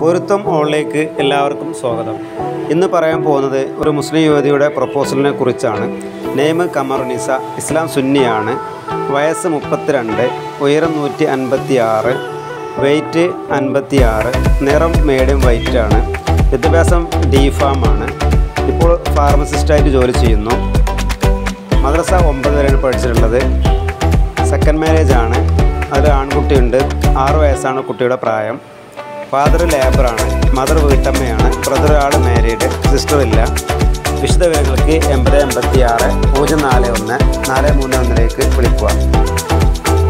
പൊരുത്തം ഓളിലേക്ക് എല്ലാവർക്കും സ്വാഗതം ഇന്ന് പറയാൻ പോകുന്നത് ഒരു മുസ്ലിം യുവതിയുടെ പ്രപ്പോസലിനെ കുറിച്ചാണ് നെയ്മ് കമറുനിസ ഇസ്ലാം സുന്നിയാണ് വയസ്സ് മുപ്പത്തിരണ്ട് ഉയരം നൂറ്റി അൻപത്തി ആറ് വെയ്റ്റ് അൻപത്തി ആറ് നിറം മീഡിയം വൈറ്റ് ആണ് വിദ്യാഭ്യാസം ഡി ഫാമാണ് ഇപ്പോൾ ഫാർമസിസ്റ്റായിട്ട് ജോലി ചെയ്യുന്നു മദ്രസ ഒമ്പത് വരെയാണ് പഠിച്ചിട്ടുള്ളത് സെക്കൻഡ് മാരേജ് ആണ് അതിൽ ആൺകുട്ടിയുണ്ട് ആറ് വയസ്സാണ് കുട്ടിയുടെ പ്രായം ഫാദർ ലേബറാണ് മദർ വീട്ടമ്മയാണ് ബ്രദർ ആൾ മാരീഡ് സിസ്റ്റർ ഇല്ല വിശദ വിവരങ്ങൾക്ക് എൺപത് എൺപത്തി ആറ് പൂജ്യം നാല് ഒന്ന് നാല് മൂന്ന് ഒന്നിലേക്ക് വിളിക്കുക